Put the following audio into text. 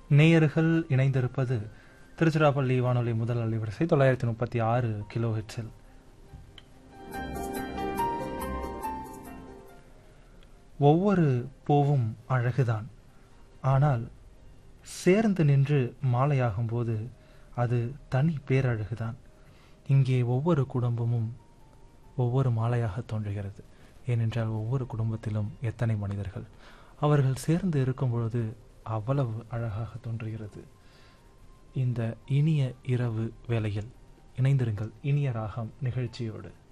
நேயர்கள் இணைந்திருப்பது திருச்சிராப்பள்ளி வானொலி முதல் அலைவரிசை தொள்ளாயிரத்தி முப்பத்தி ஆறு கிலோ ஹெட்ஸில் ஒவ்வொரு பூவும் அழகுதான் ஆனால் சேர்ந்து நின்று மாலையாகும்போது அது தனி பேரழகுதான் இங்கே ஒவ்வொரு குடும்பமும் ஒவ்வொரு மாலையாக தோன்றுகிறது ஏனென்றால் ஒவ்வொரு குடும்பத்திலும் எத்தனை மனிதர்கள் அவர்கள் சேர்ந்து இருக்கும் பொழுது அவ்வளவு அழகாக தோன்றுகிறது இந்த இனிய இரவு வேளையில் இணைந்திருங்கள் இனிய ராகம் நிகழ்ச்சியோடு